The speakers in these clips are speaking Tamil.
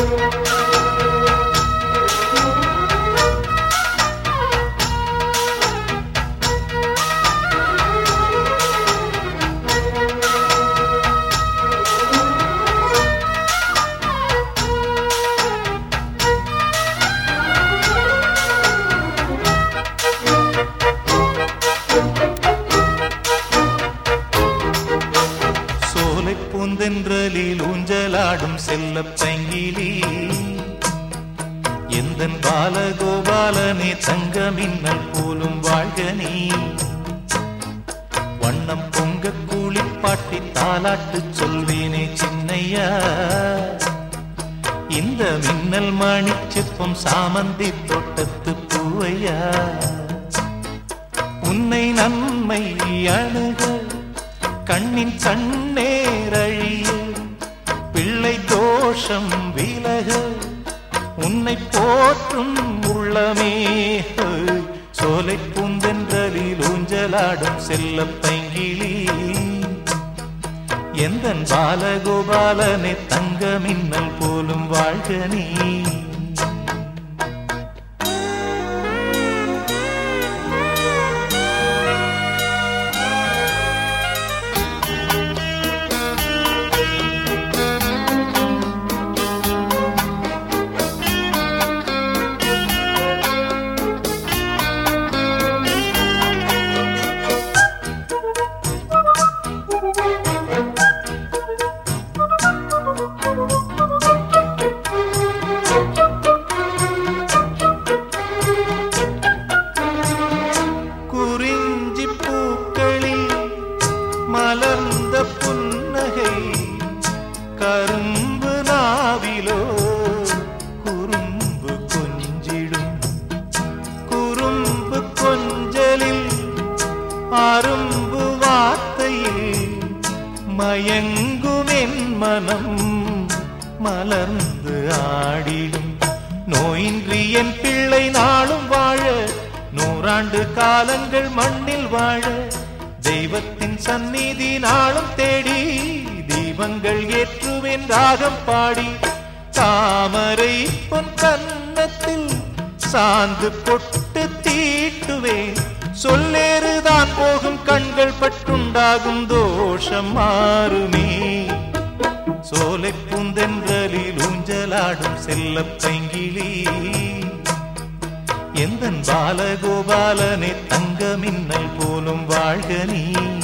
சோலை பூந்தென்றலில் ஊஞ்சலாடும் செல்ல பைங்கிலி எந்தன் பாலகோபாலனே தங்க மின்னல் போலும் வாழ்க நீ வண்ணம் பொங்க கூலிப்பாட்டி தாலாட்டு சொல்வேனே சின்னையா இந்த மின்னல் மணிச்சிப்பம் சாமந்தி தோட்டத்து பூவையா உன்னை நன்மை அணுக கண்ணின் கண்ணேரழிய பிள்ளை தோஷம் விலக உன்னை போற்றும் உள்ளமே சோலை பூந்தென்றலில் ஊஞ்சலாடும் செல்ல பைங்கிலி எந்தன் பாலகோபாலனே தங்க மின்னல் போலும் வாழ்க நீ குறிஞ்சி பூக்களில் மலர்ந்த புன்னகை கரும்பு நாவிலோ குறும்பு கொஞ்சிடும் குறும்பு கொஞ்சலில் அரும்பு வார்த்தையில் மயங்கும் என் மனம் மலர்ந்து ஆடிடும் நோயின்றி என் பிள்ளை நாளும் வாழ நூறாண்டு காலங்கள் மண்ணில் வாழ தெய்வத்தின் சந்நிதி நாளும் தேடி தீபங்கள் ஏற்றுவேன் ராகம் பாடி தாமரை பொன் கன்னத்தில் சாந்து பொட்டு தீட்டுவேன் சொல்லேறுதான் போகும் கண்கள் பட்டுண்டாகும் தோஷம் மாறுமே சோலை பூந்தென்றலில் ஊஞ்சலாடும் செல்ல பைங்கிலி எந்தன் பாலகோபாலனே தங்க மின்னல் போலும் வாழ்க நீ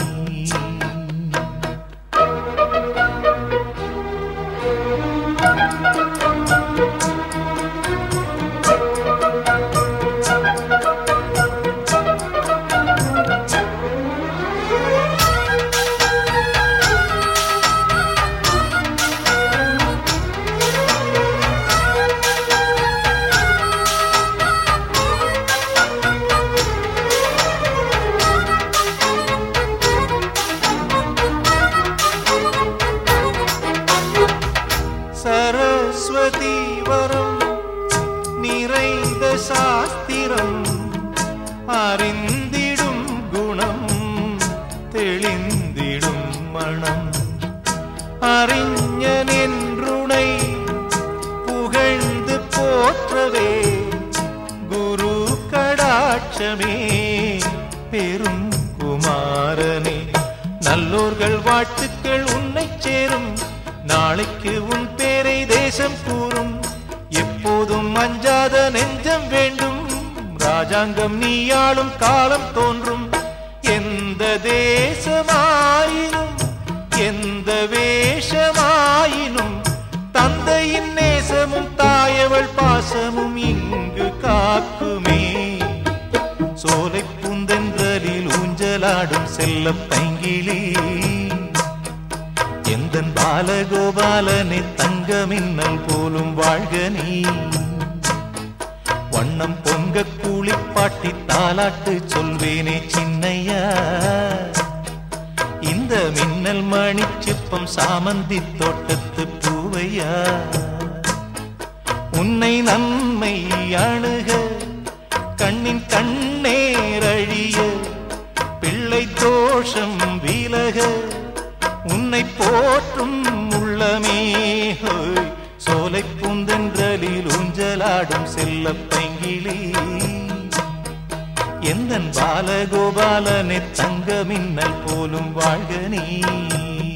சரஸ்வதி வரம் நிறைந்த சாஸ்திரம் அறிந்திடும் குணம் தெளிந்திடும் மனம் அறிஞன் என்றுனை புகழ்ந்து போற்றவே குரு கடாட்சமே பெரும் குமாரனே நல்லோர்கள் வாழ்த்துக்கள் உன்னை சேரும் நாளைக்கு உன் பேரை தேசம் கூறும் எப்போதும் அஞ்சாத நெஞ்சம் வேண்டும் ராஜாங்கம் நீயாளும் காலம் தோன்றும் எந்த தேசமாயினும் எந்த வேஷமாயினும் தந்தையின் நேசமும் தாயவள் பாசமும் இங்கு காக்குமே சோலை பூந்தென்றலில் ஊஞ்சலாடும் செல்ல பைங்கிலி எந்தன் பாலகோபாலனே தங்க மின்னல் போலும் வாழ்க நீ வண்ணம் பொங்க கூலிப்பாட்டி தாலாட்டு சொல்வேனே சின்னையா இந்த மின்னல் மணிச்சிப்பம் சாமந்தி தோட்டத்து பூவையா உன்னை நன்மை அணுக கண்ணின் கண்ணேரழிய பிள்ளை தோஷம் விலக உன்னை போற்றும் உள்ளமே ஹோய் சோலை பூந்தென்றலில் ஊஞ்சலாடும் செல்ல பைங்கிளி எந்தன் பாலகோபாலனை தங்க மின்னல் போலும் வாழ்க நீ